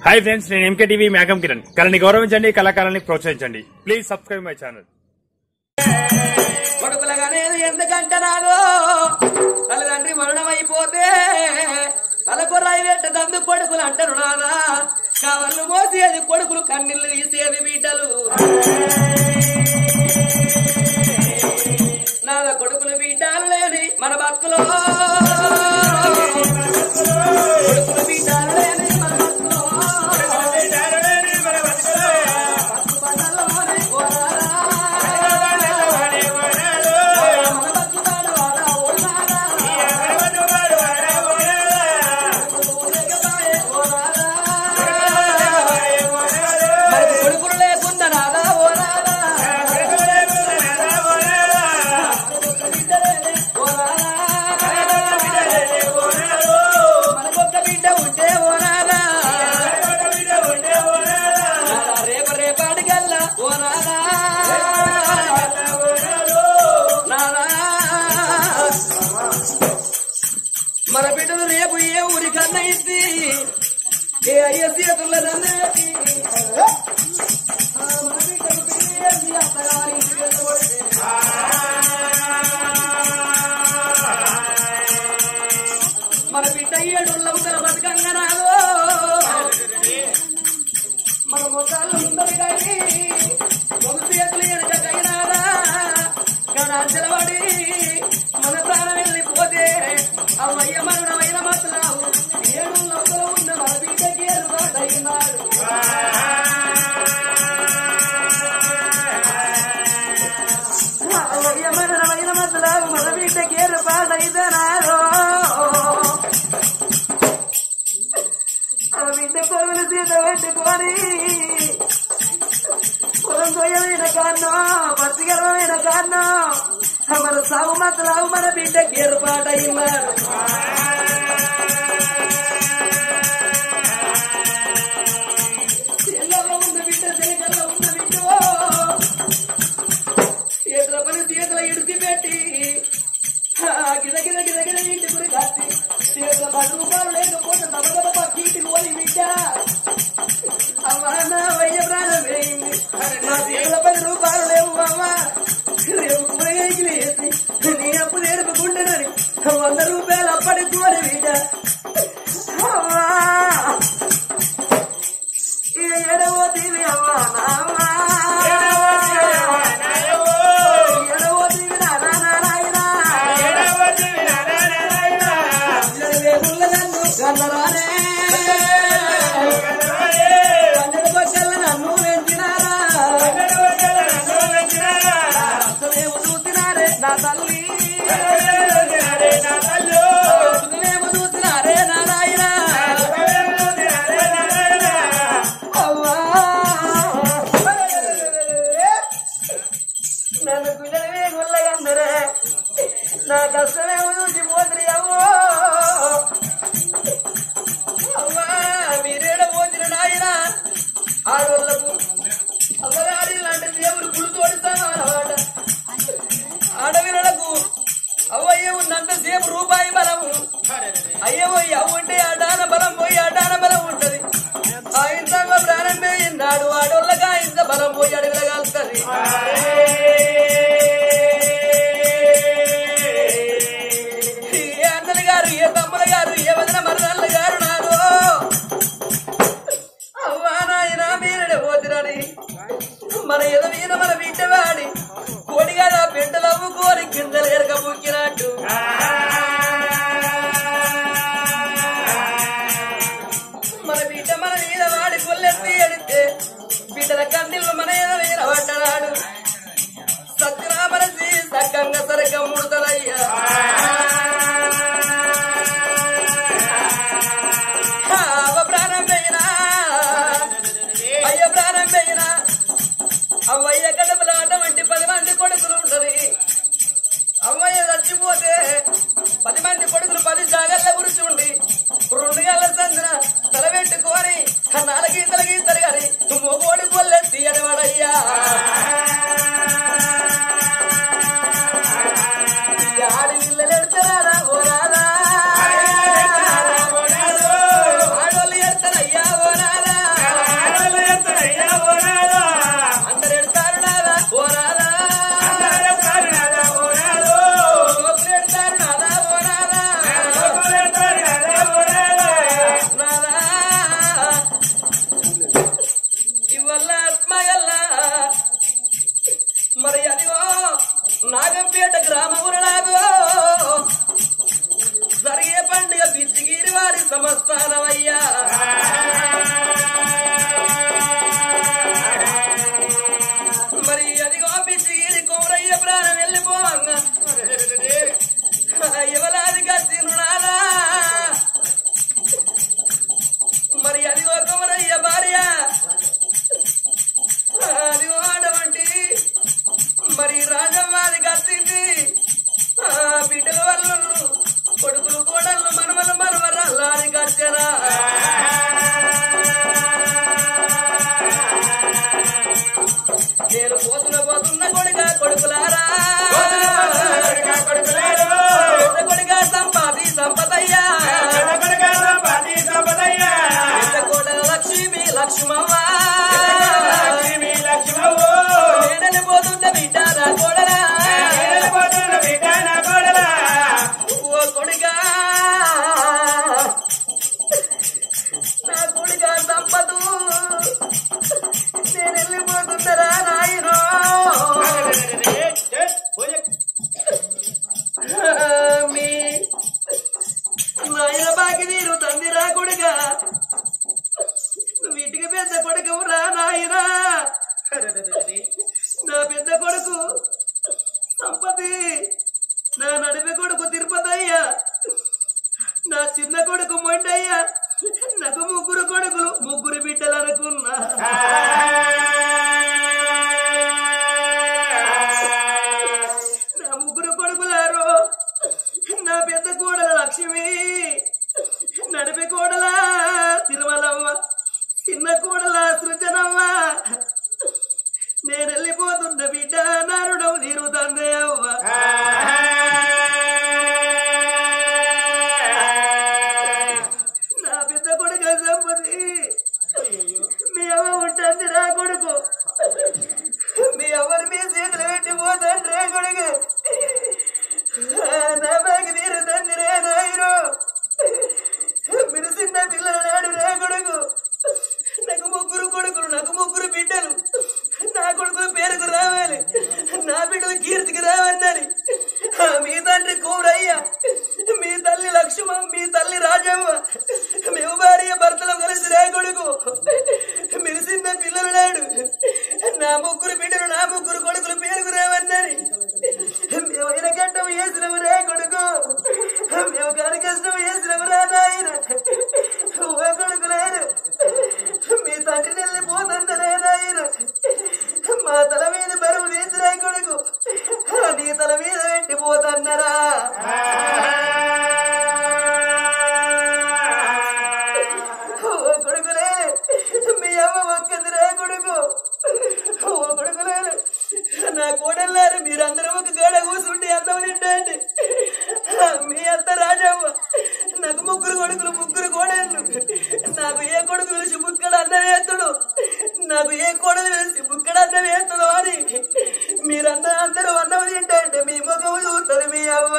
Hi friends నేను MK TV మేఘం కిరణ్ కళని గౌరవించండి కళాకారాన్ని ప్రోత్సహించండి ప్లీజ్ సబ్స్క్రైబ్ మై ఛానల్ కొడుకులగానేది ఎందుకంటే నాదో తల్లిదండ్రి మరణమైపోతే తలకు రైవేట దందు కొడుకులు అంటారు నాదా కావళ్ళు మోసేది కొడుకులు కన్నీళ్లు తీసేది బీటలు నాద కొడుకులు బీటాలు లేని మన బతుకులో కొడుకులు బీటాలు లేని మన బతుకులో బతుకు బండల్లోనే పోరాడా. మన బతుకు బాడవాడా ఓనాడా. ఊరేగబాయే ఓనాడా. మరి కొడుకులు లేకుండా నాదా ఓనాడా. బిడ్డలేనే ఓనాడా. మనకొక్క బిడ్డ ఉంటే ఓనాడా. నాదా రేప రేపాటికల్లా ఓనాడా. నాదా మన బిడ్డలు రేపు ఏ ఊరి కన్నా ఇద్ది ఏ అయ్య సీతుల దండేటి మన బిడ్డలు పెళ్ళి అత్తగారి ఇంటికి వెళ్ళబడితే. మన బిడ్డ ఏడుళ్ళ ఉందర బతుకంగా రాదు మన మొత్తాలు ఉందరు కానీ ఒక చేతులు వెనక కైనారా గణాంచలవాడి మన ప్రాణం వెళ్ళిపోతే అమ్మయ్య మరణమైన మతలావు ఏడు లోపల ఉన్న మన బిడ్డకి ఏర్పాటైనాడు అమ్మయ్య మరణమైన మతలావు మన బిడ్డకి ఏర్పాటైనాడు ఆ బిడ్డ కొరువులు సీత పెట్టుకొని పొలం కొయ్యమైన కారణం పచ్చిగరమైన కారణం మన సాగు మతలావు మన బిడ్డకి ఏర్పాటైనాడు చెల్లెల్లో ఉన్న బిడ్డ చెలికల్లో ఉన్న బిడ్డ చేతుల పని చేతుల ఇడిచి పెట్టి ఆ గిద గిద గిద గిద ఇంటి గురి కాచి చేతుల పది రూపాయలు లేకపోతే దబ దబ పక్కీటికి పోయి బిడ్డ అమ్మా నా వయ్య ప్రాణం వేయింది నా చేతుల పది రూపాయలు లేవు అమ్మా రేపు కూరగాయకి లేసి నీ అప్పు నేర్పుకుంటానని వంద రూపాయలు అప్పటి కోరి బిడ్డ అమ్మా ఎడవో తీవి అమ్మా నామ్మా ఎడవో తీవి నానా నారాయణ వేముల నన్ను కన్నరానే పన్నెండు పక్కల నన్ను పెంచినారా అసలేమో చూసినారే నా తల్లి అసలేమో చూసినారే నా నాయన అవ్వా నన్ను పిల్లలే గుల్లగందరే నా కష్టమేమో చూసి పోతుంది అమ్మో అవ్వా మీరేడ పోచిన నాయన ఆడోళ్లకు అవ్వగారి లాంటి దేవుడు గుడి తోడుతాను అన్నమాట ఆడవిలకు అవ్వయ్య ఉన్నంత సేపు రూపాయి బలము అయ్యో అవ్వ ఉంటే అడాన బలం పోయి అడాన బలం ఉంటది ఆ ఇంతగా ప్రాణం పోయినాడు ఆడోళ్ళగా ఇంత బలం పోయి అడవిలగాల్తుంది ఏ అన్నలు గారు ఏ తమ్ముల గారు ఏ వదిన మరణాల గారు నాదో అవ్వా నాయన మీరడే పోతిరని మన ఎద మీద మన బిడ్డవాడి కోడిగా నా బిడ్డలవ్వు కోరి కిందలు ఎరగ ముక్కినట్టు మన బిడ్డ మన మీద వాడి కొల్లెత్తి ఎడితే బిడ్డల కన్నీళ్ళు మన ఎద మీద పడ్డనాడు సత్యరామరసి సగ్గంగా సరగ ముడతలయ్యా అవ్వ ప్రాణం పోయినా అయ్య ప్రాణం పోయినా అవ్వయ్య కడుపులో అటువంటి పది మంది కొడుకులు ఉంటది అమ్మయ్య చచ్చిపోతే పది మంది కొడుకులు పది జాగల్ల గురించి ఉండి రెండు గల్ల సందున తల పెట్టుకొని నాలుగు తలగి తరగాలి మూగోడి కొల్లెత్తి ఎడవాడయ్యా ఆడి పిల్లలు ఎడతారా ఓరారా ఆడోళ్ళు ఎడతారయ్యా ఓరారా లక్ష్మవ్వ లక్ష్మి లక్ష్మవ్వ నేనని పోతున్న బిడ్డ నా కోడలా వెళ్ళిపోతున్న బిడ్డ నా కోడలా ఓ కొడుగా నా కొడుగా సంపదు నేను వెళ్ళిపోతుందరా నాయనో మీ నాయన బాకి నేను తందిరా కొడుగా నువ్వు ఇంటికి పెద్ద కొడుకు రా నాయనా నా పెద్ద కొడుకు సంపతి నా నడిపి కొడుకు తిరుపతయ్యా నా చిన్న కొడుకు మొండయ్యా నాకు ముగ్గురు కొడుకులు ముగ్గురు బిడ్డలు అనుకున్నా నా ముగ్గురు కొడుకులారు నా పెద్ద కోడల లక్ష్మి నడిపి కోడల తిరుమలమ్మ చిన్న కోడల సృజనమ్మ నేను వెళ్ళిపోతున్న బిడ్డ నరుడవు తీరుతందే అవ్వ నా పెద్ద కొడుకు సంపతి మీ అవ్వ ఉంటుంది రా కొడుకు మీ ఎవరు మీ చేతులు పెట్టి పోతండి రే కొడుకు నా బాగి తీరుతుంది రే నాయరు మీరు చిన్న పిల్లల నాడు రే కొడుకు నాకు ముగ్గురు కొడుకులు నాకు ముగ్గురు బిడ్డలు నా కొడుకులు పేరుకు రావాలి నా బిడ్డలు కీర్తికి రావన్నని మీ తండ్రి కూరయ్య మీ తల్లి లక్ష్మ మీ తల్లి రాజమ్మ మేము భార్య భర్తలు కలిసి రే కొడుకు మీరు చిన్న పిల్లలు నాడు నా ముగ్గురు బిడ్డలు నా ముగ్గురు కొడుకులు పేరుకు రావన్నని మేము అయిన గంటం వేసినవు రే కొడుకు మేము కాని కష్టం వేసినవు రా నాయన ఓ కొడుకు లేరు మీ తండ్రి వెళ్ళిపోతుందరే నాయన మా తల మీద బరువు తీసిరా కొడుకు నీ తల మీద పెట్టిపోతన్నరా ఓ కొడుకులే మీ అమ్మ ఒక్కదిరా కొడుకు ఓ కొడుకులే నా కోడల్లారు మీరందరూ ఒక గడ కూర్చుంటే అందం తింటండి మీ అంత రాజమ్మ నాకు ముగ్గురు కొడుకులు ముగ్గురు కోడళ్ళు నాకు ఏ కొడుకు పిలిచి ముక్కడ అన్నం వేస్తుడు నాకు ఏ కోడలు వేసి ముక్కడ అన్నం వేస్తుడు అని మీరందరూ అందరూ అన్నం తింటండి మీ ముఖం చూస్తుంది మీ అవ్వ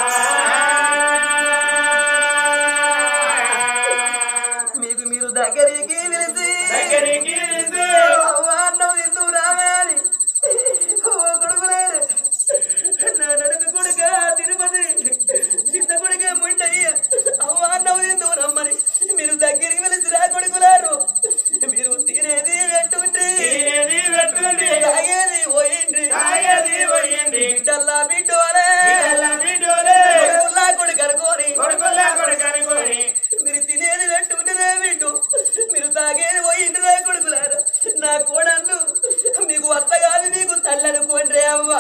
మీకు మీరు దగ్గరికి పిలిచి దగ్గరికి పిలిచి, అవ్వ అన్నం తింటూ రావాలి ఓ కొడుకులేరు నా నడుపు కొడుక తిరుపతి చిన్న కొడుక ముండయ్య అవ్వ అన్నం తింటూ రమ్మని మీరు దగ్గరికి పిలిచి రా కొడుకులారు మీరు తినేది పెట్టుండ్రి తినేది పెట్టుండ్రి, తాగేది పోయిండ్రి తాగేది పోయిండ్రి. బిడ్డల్లా బిడ్డోలే పిల్లల బిడ్డోలే, కొడుకుల్లా కొడుకు అనుకోని కొడుకుల్లా కొడుకు అనుకోని, మీరు తినేది పెట్టుకుంటే వింటూ మీరు తాగేది పోయిండ్రే కొడుకులారు నా కోడళ్ళు మీకు అత్త కాదు మీకు తల్లనుకోండి అవ్వ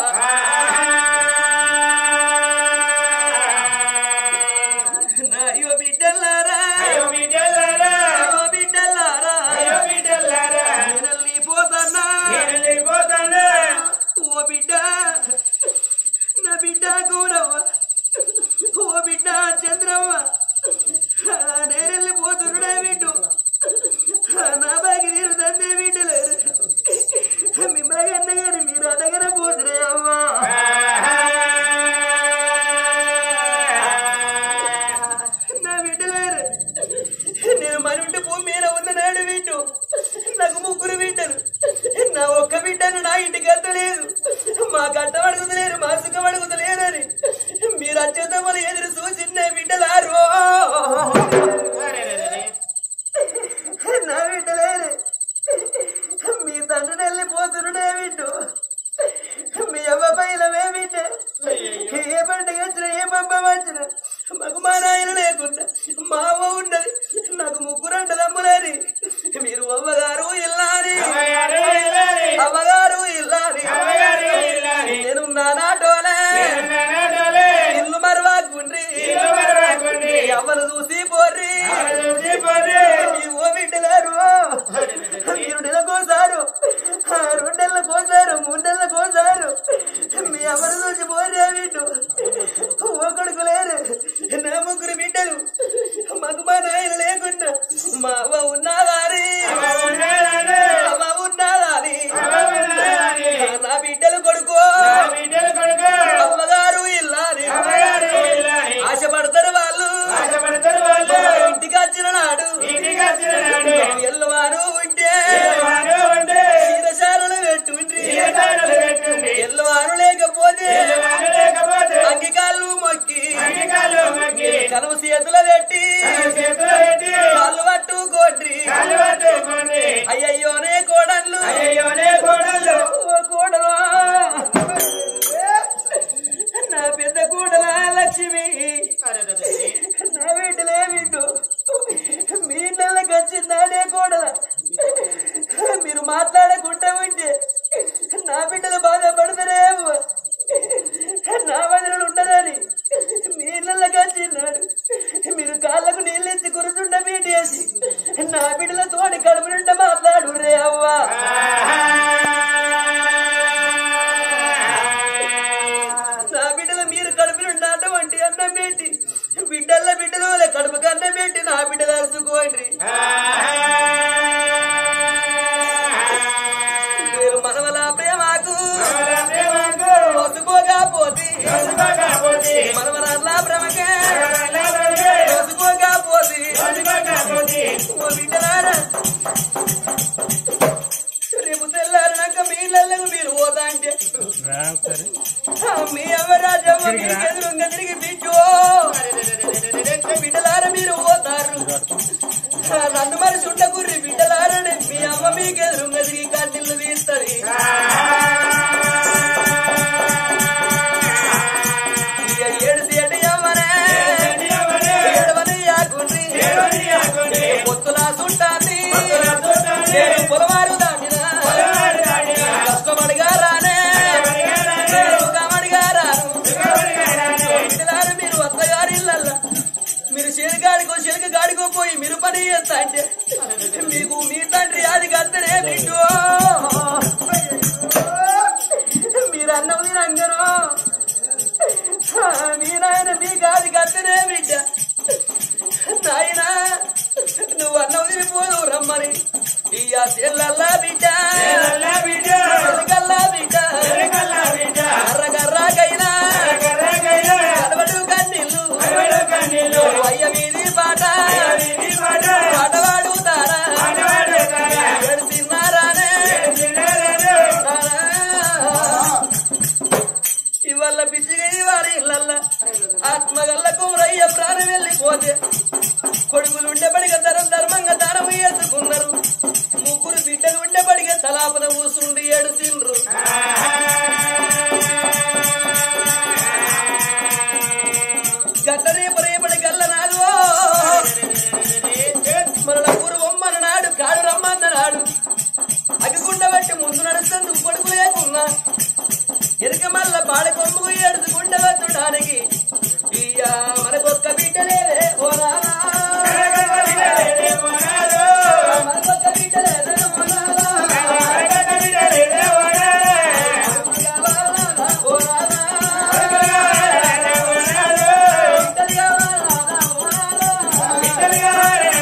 నా అయ్యో బిడ్డల్లారా అయ్యో బిడ్డలారా, అయ్యో బిడ్డల్లారా అయ్యో బిడ్డలారా, నేనల్లి పోతన్నా నేను వెళ్ళిపోతాను. ఓ బిడ్డ నా బిడ్డ గౌరవ్వ ఓ బిడ్డ చంద్రవ్వ నేనెళ్ళి పోతున్నాడే బిడ్డు నా బాగి తీరు తందే బిడ్డలేరు మిమ్మల్ని అన్నగాని మీరు అడగన పోతురే అవ్వా నా బిడ్డలేరు నేను మనుంటి భూమి మీద ఉన్న నాడు బిడ్డు నాకు ముగ్గురు బిడ్డలు నా ఒక్క బిడ్డను నా ఇంటికి వెళ్తలేదు మా గట్ట అడుగుతలేరు మా సుఖం అడుగుతలేరని మీరు అత్యుత్తమలు ఎదురు చూసిన బిడ్డలారు నా బిడ్డలేరు మీ తండ్రిని వెళ్ళిపోతున్నాడే బిడ్డు మీ అవ్వ పైలమే బిడ్డ ఏ పండుగ వచ్చినా ఏ పంప వచ్చినా మాకు మా నాయన లేకుండా మా అవ్వ ఉన్నది నాకు ముగ్గురు అంటదమ్ములని మీరు అవ్వగారు ఇల్లాని అమ్మగారు ఇల్లాలి, అవ్వగారు ఇల్లాని అమ్మగారు ఇల్లాలి, నేను నా నాటోలే నేను నానాటోలే, ఇల్లు మరవాకుండ్రి ఇల్లు మరవాకుండ్రి. ఎవరు చూసి పోర్రి ఎవరు చూసి పోర్రి. మీ ఓ బిడ్డలారు మీరు నెలకోసారు రెండేళ్ళ కోసారు మూడేళ్ళ కోసారు మీ ఎవరు చూసి పోర్రి బిడ్డు ఓ కొడుకు లేరు నా ముగ్గురు బిడ్డలు మాకు మా నాయన లేకుండా మా అవ్వ ఉన్నదారి అవ్వ అయ్యయ్యోనే కోడలు ఓ కోడలా నా పెద్ద కోడలా లక్ష్మి నా వీటిలే వింటూ మీ నెలకి వచ్చిందాడే కోడల మీరు మాట్లాడకుండా ఉంటే నా బిడ్డలు బాధపడతారేమో నా వదిలి ఉండదని మీ నెలకి వచ్చిన్నాడు మీరు కాళ్ళకు నీళ్ళెత్తి కురుతుండ మీటేసి నా బిడ్డల తోడి కడుపు నిండా మాట్లాడు రే అవ్వా నా బిడ్డలు మీరు కడుపు నిండా అటువంటి అన్నం పెట్టి బిడ్డల బిడ్డలు వాళ్ళ కడుపుకి అన్నం పెట్టి నా బిడ్డలు అరుచుకోండి మీరు మనవల ప్రేమకు మోసుకోగా పోతే మనవల ప్రేమకే మోసుకోగా పోతే ఓ బిడ్డలారా రేపు తెల్లారినాక మీ ఇళ్ళకు మీరు పోతా అంటే మీ అమ్మరాజమ్మ మీకు ఎదురుగా తిరిగి బిడ్డో బిడ్డలార మీరు పోతారు నన్ను మరి చుట్టకుర్రి బిడ్డలారని మీ అమ్మ మీకు ఎదురుగా తిరిగి కన్నీళ్ళు తీస్తుంది ఇక ఏడుసి ఎడి అమ్మనే ఏడవని యాకుండ్రి పొత్తులా చుట్టాన్ని నేను పొలవారు దాటినా కష్టమడిగా రానే సుఖమడిగా రాను పిల్లలు మీరు అత్తగారి ఇళ్ళల్లా మీరు శనిగాడికో శనగ గాడికో పోయి మీరు పని చేస్తా అంటే మీకు మీ తండ్రి అది కత్తనే బిడ్డు మీరు అన్నం తినంగరు మీ నాయన మీకు అది కత్తనే బిడ్డ నాయనా నువ్వు అన్నం తినిపోదు రమ్మని ఇయ్య చెల్లల్లా బిడ్డ చెలకల్లా బిడ్డ కర్రకర్రకైనా కడవడు కన్నీళ్ళు అయ్య మీది పాట పాట పాడుతారా ఏడుస్తున్నారానే ఇవాళ పిచ్చిగా వారి ఇళ్ళల్లా ఆత్మగల్లకు రయ్య ప్రాణం వెళ్ళిపోతే కొడుకులు ఉండేపడిగా తరం ధర్మంగా దానం వేసుకున్నారు ముగ్గురు బిడ్డలు ఉండేపడిగా తలాపన ఊసుండి ఏడుసిండ్రు గట్టనే పరేపడి గల్ల నాడు మన పూర్వం మన నాడు కాడు రమ్మన్న నాడు అగ్గికుండ బట్టి ముందు నడుస్తుంది కొడుకు లేకున్నా ఎరుక మల్ల పాడ కొమ్ము ఎడుచుకుండ వచ్చడానికి ఇయ్యా మనకొక్క బిడ్డలే ఓ నానా. మనకొక్క బిడ్డలే ఓ నానా. ఓ నానా. బిడ్డలు కావాలా ఓ నానా.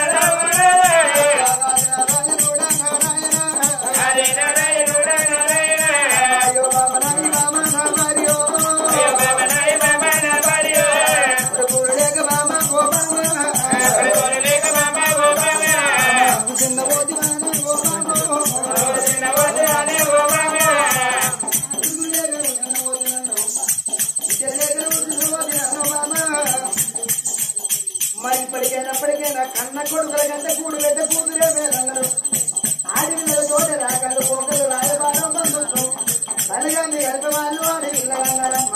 మరి ఇప్పటికైనప్పటికైనా కన్న కొడుకుల కంటే కూడు పెద్ద కూతురే మేలందరూ ఆడిపిల్లల తోట రాకళ్ళు పోకలు రాయబారం బంధుత్వం తల్లిగాన్ని గడప వాళ్ళు ఆడి పిల్లలందరమ్మ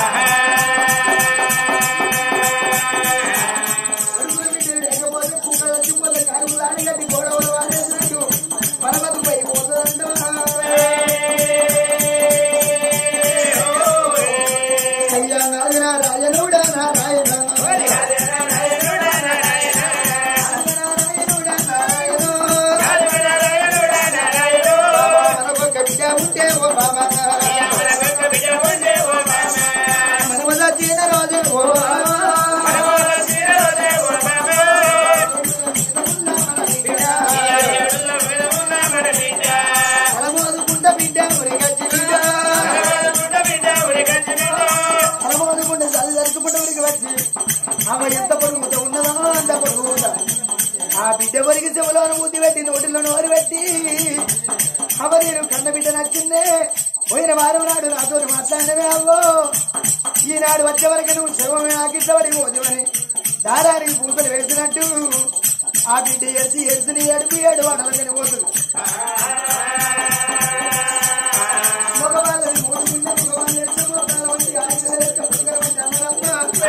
కొడుకులు బిడ్డలు లేకపోతే కుక్కల చుక్కల కారులు ఆడిగట్టి గొడవలు వాడేసినట్టు మన బతుపై పోతుందంట అయ్యా నాయన రాయనుడా నారాయణ నారాయణుడా నారాయణ మనకొక్క బిడ్డ ఉంటే ఓ బాబా మనవల చీన రోజే ఓ మనమోదుకుంట బిడ్డ ఉరిగచ్చి బిడ్డ మనమోదుకుంట చలి జరుపుకుంట ఉరికి వచ్చి ఆమె ఎంత పొరుగుతో ఉన్నదో అంత పొరుగుతా ఆ బిడ్డ పొరిగి చెవులోను ముద్ది పెట్టి నోటిలో నోరు పెట్టి అవ నేను కన్న బిడ్డ నచ్చిందే పోయిన వారం నాడు నాతో మాట్లాడినవే అవ్వో ఈనాడు వచ్చే వరకు నువ్వు శవమే నాకు ఇష్టపడి పోతువని దారానికి పూసలు వేసినట్టు ఆ బిడ్డ ఎడిసి ఎడిసిని ఏడుపు ఏడు వాడలు చనిపోతుంది మగవాళ్ళని మూడు గుండె మగవాళ్ళు ఎడితే మోకాల వంటి ఆయుధాలు ఎడితే పుట్టుకల వంటి అన్నదమ్మ.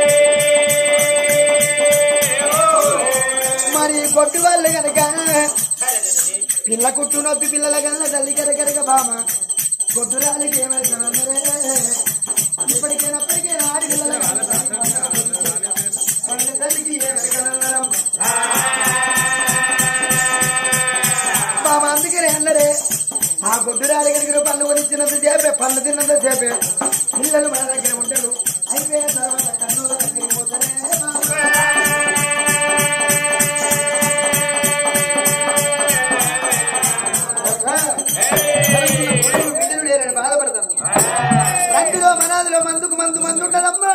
మరి కొట్టు వాళ్ళు కనుక పిల్ల కుట్టు నొప్పి పిల్లల కన్నా తల్లి కరకరక బామ కొట్టురాలికి ఏమైతుందరే ఇప్పటికైనప్పటికైనా ఆడి పిల్లల తల్లికి ఏమైనా బామ అందుకనే అన్నడే ఆ గుడ్డురాలి దగ్గర పళ్ళు కొనిచ్చినంత సేపే పళ్ళు తిన్నంత సేపే పిల్లలు మన దగ్గర ఉంటారు అయిపోయిన తర్వాత కన్నుల దగ్గర పోతారే బిడ్డలు లేరని బాధపడతాను రంగులో మనాదిలో మందుకు మందు మందు ఉంటదమ్మా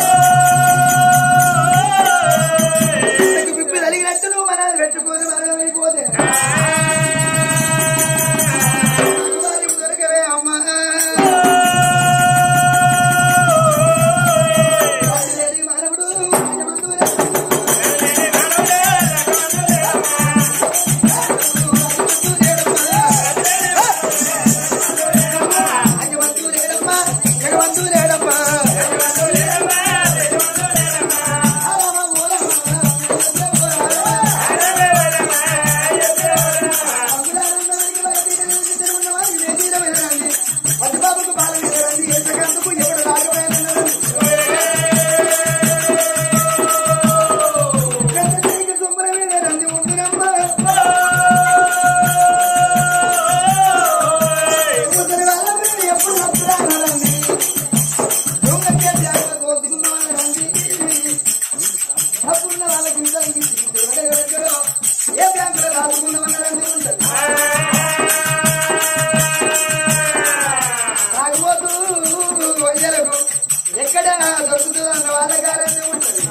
పిప్పి తలిగినట్టు నువ్వు మనాది పెట్టుకోదు మనం అయిపోతే దొరకవే అమ్మా లేని మానవుడు మందు అయ్యవంతు లేడమ్మా జగవంతు లేడమ్మా బాబుకు బాల రండి ఎంతకందుకు ఎవడు రాకపోయినా సుందరమైన రండి ఉందినమ్మా ముసలి వాళ్ళందరూ ఎప్పుడు వస్తున్నారండి దొంగకే జాగ్రత్త కోసుకున్నారండి డబ్బున్న వాళ్ళకి ఇంకా ఏ బ్యాంకులో రాసుకున్నామన్నారండి ఉంటుంది తాగుబోతూ వయ్యలకు ఎక్కడ దొరుకుతుందో అన్న వాళ్ళ కారణం ఉంటుంది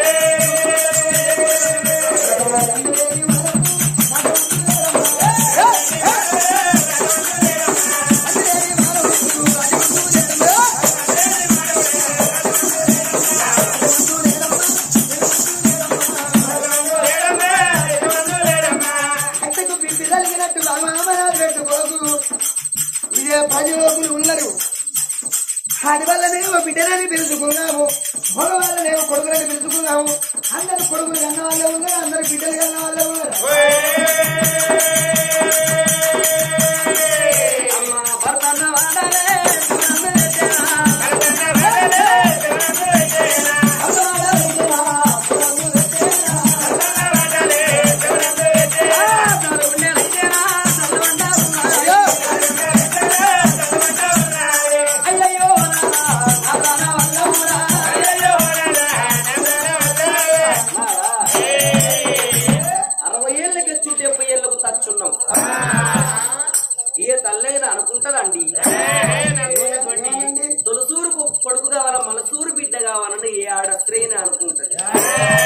అట్టకు పిప్పి తలిగినట్టు అమామనాలు పెట్టుకోకు ఇదే పది లోపులు ఉన్నారు వాడి వల్లనేమో బిడ్డలని పిలుచుకున్నాము మగవాళ్ళనేమో కొడుకులని పిలుచుకున్నాము అందరు కొడుకులు కన్న వాళ్ళే ఉన్నారు అందరు బిడ్డలు కన్న వాళ్ళే ఉన్నారు అయ్యయ్యో అరవై ఏళ్ళకి వచ్చి డెబ్బై ఏళ్ళకు తచ్చున్నాం ఏ తల్లైనా అనుకుంటదండి తొలసూరు కొడుకు కావాలా మనసూరు బిడ్డ కావాలని ఏ ఆడ స్త్రీని అనుకుంటది